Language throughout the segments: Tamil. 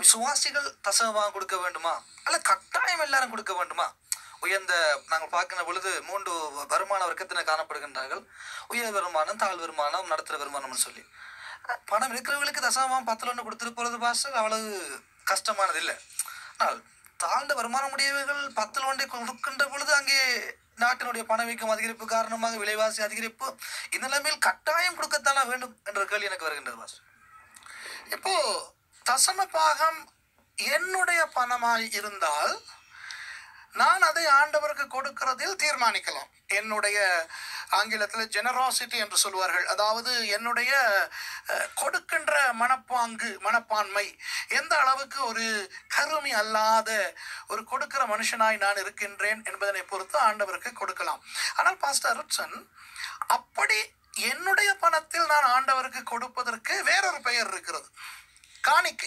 விசுவாசிகள் தசமமாக கொடுக்க வேண்டுமா அல்ல கட்டாயம் எல்லாரும் கொடுக்க வேண்டுமா உயர்ந்த நாங்கள் பார்க்கிற பொழுது மூன்று வருமான வர்க்கத்தினர் காணப்படுகின்றார்கள் உயர் வருமானம் தாழ் வருமானம் நடுத்தர வருமானம்னு சொல்லி அஹ் பணம் இருக்கிறவங்களுக்கு தசமமாக பத்தில் ஒன்று கொடுத்துட்டு போகிறது பாஸ்டர் அவ்வளவு கஷ்டமானது இல்லை ஆனால் தாழ்ந்த வருமானம் உடையவர்கள் பத்தில் ஒன்றை கொடுக்கின்ற பொழுது அங்கே நாட்டினுடைய பணவீக்கம் அதிகரிப்பு காரணமாக விலைவாசி அதிகரிப்பு இந்த நிலைமையில் கட்டாயம் கொடுக்கத்தானே வேண்டும் என்ற கேள்வி எனக்கு வருகின்றது பாஸ்டர் இப்போ தசம பாகம் என்னுடைய பணமாய் இருந்தால் நான் அதை ஆண்டவருக்கு கொடுக்கிறதில் தீர்மானிக்கலாம் என்னுடைய ஆங்கிலத்தில் ஜெனராசிட்டி என்று சொல்வார்கள் அதாவது என்னுடைய அஹ், கொடுக்கின்ற மனப்பாங்கு மனப்பான்மை எந்த அளவுக்கு ஒரு கருமி அல்லாத ஒரு கொடுக்கிற மனுஷனாய் நான் இருக்கின்றேன் என்பதனை பொறுத்து ஆண்டவருக்கு கொடுக்கலாம் ஆனால் பாஸ்டர் ருட்சன் அப்படி என்னுடைய பணத்தில் நான் ஆண்டவருக்கு கொடுப்பதற்கு வேறொரு பெயர் இருக்கிறது காணிக்கை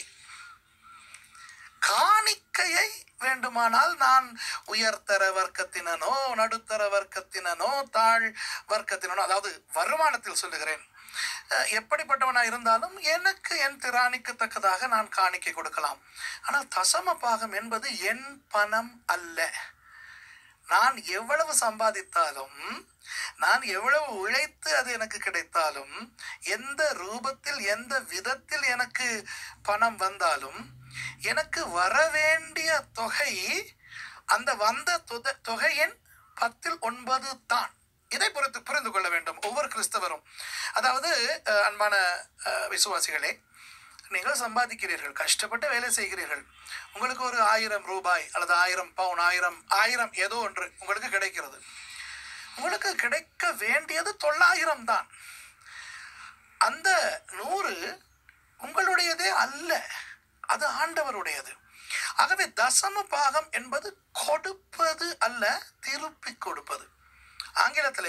காணிக்கையை வேண்டுமானால் நான் உயர்தர வர்க்கத்தினனோ நடுத்தர வர்க்கத்தினனோ தாழ் வர்க்கத்தினனோ அதாவது வருமானத்தில் சொல்லுகிறேன் அஹ், எப்படிப்பட்டவனா இருந்தாலும் எனக்கு என் திராணிக்கு தக்கதாக நான் காணிக்கை கொடுக்கலாம் ஆனால் தசம பாகம் என்பது என் பணம் அல்ல நான் எவ்வளவு சம்பாதித்தாலும் நான் எவ்வளவு உழைத்து அது எனக்கு கிடைத்தாலும் எந்த ரூபத்தில் எந்த விதத்தில் எனக்கு பணம் வந்தாலும் எனக்கு வரவேண்டிய தொகை அந்த வந்த தொத- தொகையின் பத்தில் ஒன்பது தான் இதை பொறுத்து புரிந்து கொள்ள வேண்டும் ஒவ்வொரு கிறிஸ்தவரும் அதாவது அஹ், அன்பான அஹ், விசுவாசிகளே நீங்கள் சம்பாதிக்கிறீர்கள் கஷ்டப்பட்டு வேலை செய்கிறீர்கள் உங்களுக்கு ஒரு ஆயிரம் ரூபாய் அல்லது ஆயிரம் பவுன் ஆயிரம் ஆயிரம் ஏதோ ஒன்று உங்களுக்கு கிடைக்கிறது உங்களுக்கு கிடைக்க வேண்டியது தொள்ளாயிரம் தான் அந்த நூறு உங்களுடையதே அல்ல அது ஆண்டவருடையது ஆகவே தசம பாகம் என்பது கொடுப்பது அல்ல திருப்பி கொடுப்பது ஆங்கிலத்திலே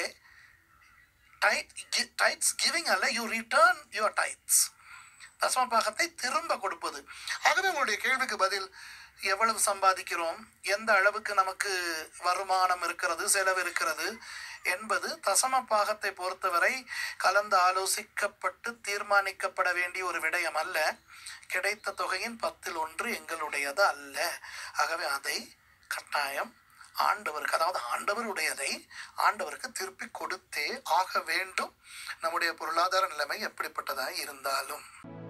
டைட்ஸ் கிவிங் அல்ல யூ ரிட்டர்ன் யுவர் டைட்ஸ் தசம பாகத்தை திரும்ப கொடுப்பது ஆகவே உங்களுடைய கேள்விக்கு பதில் எவ்வளவு சம்பாதிக்கிறோம் எந்த அளவுக்கு நமக்கு வருமானம் இருக்கிறது செலவு இருக்கிறது என்பது தசம பாகத்தை பொறுத்தவரை கலந்து ஆலோசிக்கப்பட்டு தீர்மானிக்கப்பட வேண்டிய ஒரு விடயம் அல்ல கிடைத்த தொகையின் பத்தில் ஒன்று எங்களுடையது அல்ல ஆகவே அதை கட்டாயம் ஆண்டவருக்கு அதாவது ஆண்டவருடையதை ஆண்டவருக்கு திருப்பி கொடுத்தே ஆக வேண்டும் நம்முடைய பொருளாதார நிலைமை எப்படிப்பட்டதாக இருந்தாலும்